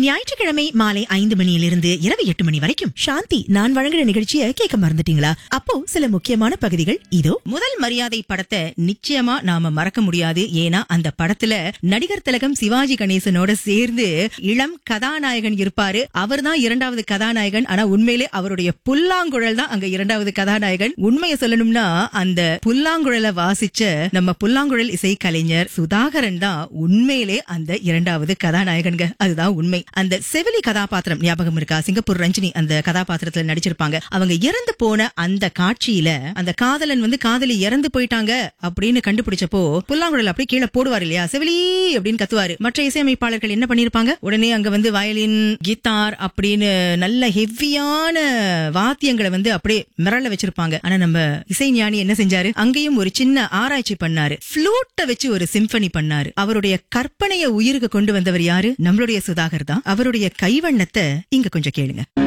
ஞாயிற்றுக்கிழமை மாலை ஐந்து மணியிலிருந்து இரவு எட்டு மணி வரைக்கும் சாந்தி நான் வழங்குற நிகழ்ச்சியை கேட்க மறந்துட்டீங்களா அப்போ சில முக்கியமான பகுதிகள் இதோ முதல் மரியாதை படத்தை நிச்சயமா நாம மறக்க முடியாது ஏன்னா அந்த படத்துல நடிகர் திலகம் சிவாஜி கணேசனோட சேர்ந்து இளம் கதாநாயகன் இருப்பாரு அவர்தான் இரண்டாவது கதாநாயகன் ஆனா உண்மையிலே அவருடைய புல்லாங்குழல் தான் அங்க இரண்டாவது கதாநாயகன் உண்மையை சொல்லணும்னா அந்த புல்லாங்குழலை வாசிச்ச நம்ம புல்லாங்குழல் இசை கலைஞர் சுதாகரன் தான் உண்மையிலே அந்த இரண்டாவது கதாநாயகன்க அதுதான் உண்மை அந்த செவிலி கதாபாத்திரம் ஞாபகம் இருக்கா சிங்கப்பூர் ரஞ்சினி அந்த கதாபாத்திரத்துல நடிச்சிருப்பாங்க அவங்க இறந்து போன அந்த காட்சியில அந்த காதலன் வந்து காதலி இறந்து போயிட்டாங்க அப்படின்னு கண்டுபிடிச்சப்போ புல்லாங்குழல் அப்படியே கீழே போடுவார் இல்லையா செவிலி அப்படின்னு கத்துவாரு மற்ற இசையமைப்பாளர்கள் என்ன பண்ணிருப்பாங்க உடனே அங்க வந்து வயலின் கித்தார் அப்படின்னு நல்ல ஹெவியான வாத்தியங்களை வந்து அப்படியே மிரள வச்சிருப்பாங்க ஆனா நம்ம இசை ஞானி என்ன செஞ்சாரு அங்கேயும் ஒரு சின்ன ஆராய்ச்சி பண்ணாரு ஃப்ளூட்டை வச்சு ஒரு சிம்பனி பண்ணாரு அவருடைய கற்பனையை உயிருக்கு கொண்டு வந்தவர் யாரு நம்மளுடைய சுதாகர் தான் அவருடைய கைவண்ணத்தை இங்க கொஞ்சம் கேளுங்க